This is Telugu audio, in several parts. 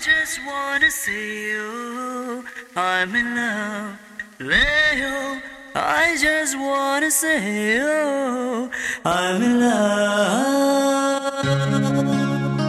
just wanna say, oh, I'm in love. Leo, I just wanna say, oh, I'm in love.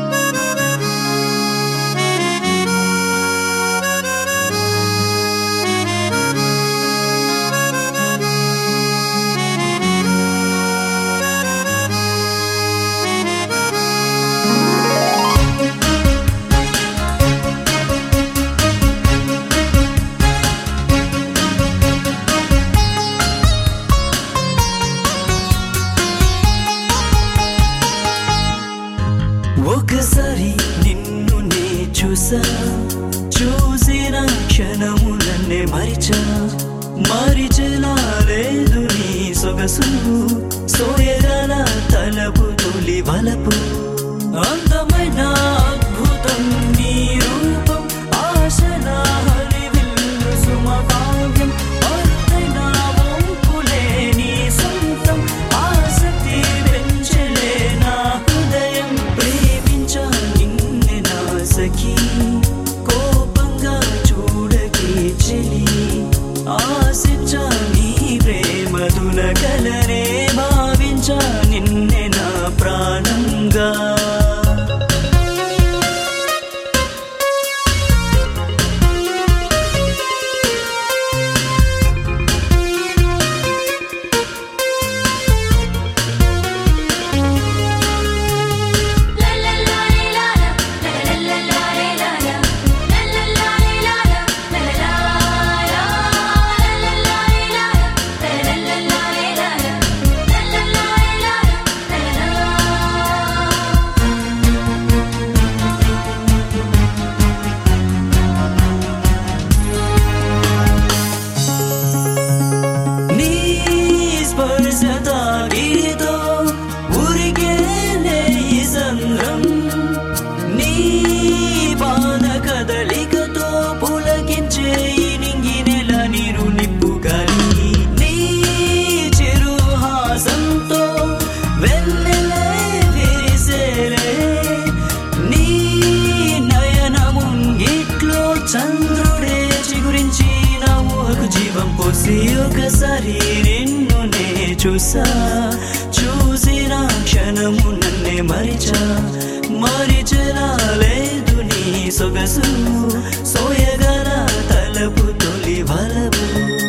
ఒకసారి నిన్ను నే చూసా చూసిన క్షణము నన్నే మరిచా మరిచలా లేదు నీ సొగసు సోయగల తలపు తొలి వలపు అందమైన అద్భుతం నీ రూపం ఆశల హరివిల్లు సుమభాగ్యం అరుదైన వంపులే నీ సొంతం ఆసక్తి పెంచలే నా హృదయం ప్రేమించా నిన్నే నా సఖీ కోపంగా చూడకే చెలి ఆశించా నీ ప్రేమ దులకలనే భావించా నిన్నే నా ప్రాణంగా నీ స్పర్శ తాకిడితో ఉరికేనే ఈ సంద్రం నీ పాద కదలికతో పులకించే ఈ నింగి నెల నీరు నిప్పు గాలి నీ చిరుహాసంతో వెన్నెలే విరిసేలే నీ నయన ముంగిట్లో చంద్రుడే చిగురించి నా ఊహకు జీవం పోసి ఒకసారి నిన్ను నే చూసా చూసిన క్షణము నన్నే మరిచా మరిచలా లేదు నీ సొగసు సోయగల తలపు తొలి వలపు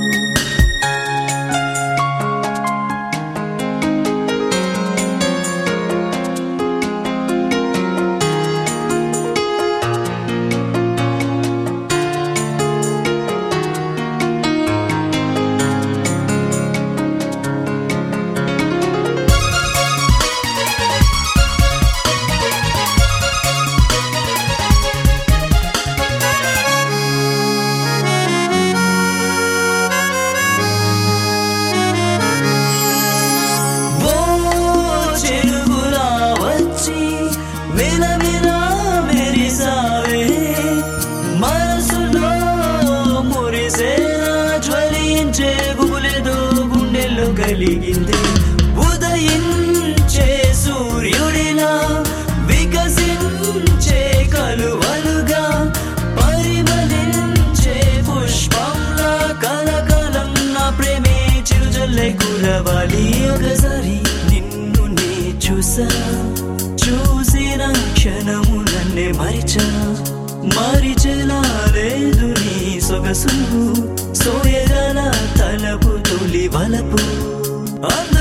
ఓ చెరువులా వచ్చి విలవిలా మెరిసావే మనసులో మురిసేలా జ్వలించే గుబులేదో గుండెల్లో కలిగింది ఉదయించే సూర్యుడిలా వికసించే కలువలుగా పరిమళించే పుష్పంలా కలకలం నా ప్రేమే చిరుజల్లే కురవాలి ఒకసారి నిన్ను నే చూసా చూసిన క్షణము నన్నే మరిచా మరిచలా లేదు నీ సొగసు సోయగల తలపు తొలి వలపు